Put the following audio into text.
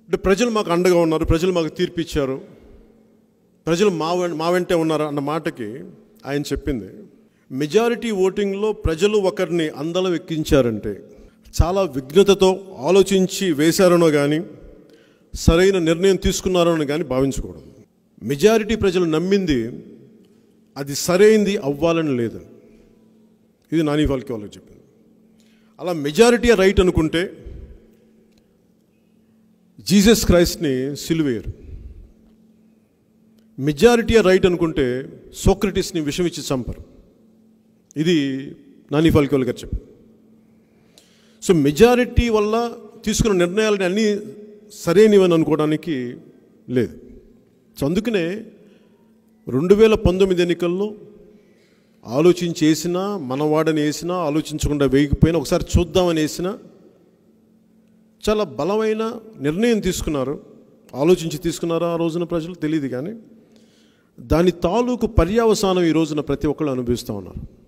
అంటే ప్రజలు మాకు అండగా ఉన్నారు ప్రజలు మాకు తీర్పు ఇచ్చారు ప్రజలు మా వెం- మా వెంటే ఉన్నారు అన్న మాటకి ఆయన చెప్పింది మెజారిటీ ఓటింగ్లో ప్రజలు ఒకరిని అందలం ఎక్కించారంటే చాలా విఘ్నతతో ఆలోచించి వేశారనో కానీ సరైన నిర్ణయం తీసుకున్నారనో కానీ భావించకూడదు మెజారిటీ ప్రజలు నమ్మింది అది సరైంది అవ్వాలని లేదు ఇది నాని వాళ్ళకి వాళ్ళకి చెప్పింది అలా మెజారిటీ రైట్ అనుకుంటే జీసస్ క్రైస్ట్ని సిలువేయరు మెజారిటీ రైట్ అనుకుంటే సోక్రటిస్ని విషం ఇచ్చి చంపరు ఇది నాని ఫాల్కోల్ గారు చెప్పారు సో మెజారిటీ వల్ల తీసుకున్న నిర్ణయాలని అన్నీ సరైనవని అనుకోవడానికి లేదు సో అందుకనే రెండు వేల పంతొమ్మిది ఎన్నికల్లో ఆలోచించి వేసినా మనవాడని వేసినా ఆలోచించకుండా వేయకపోయినా ఒకసారి చూద్దామని వేసినా చాలా బలమైన నిర్ణయం తీసుకున్నారు ఆలోచించి తీసుకున్నారా ఆ రోజున ప్రజలు తెలియదు కానీ దాని తాలూకు పర్యావసానం ఈ రోజున ప్రతి ఒక్కళ్ళు అనుభవిస్తూ ఉన్నారు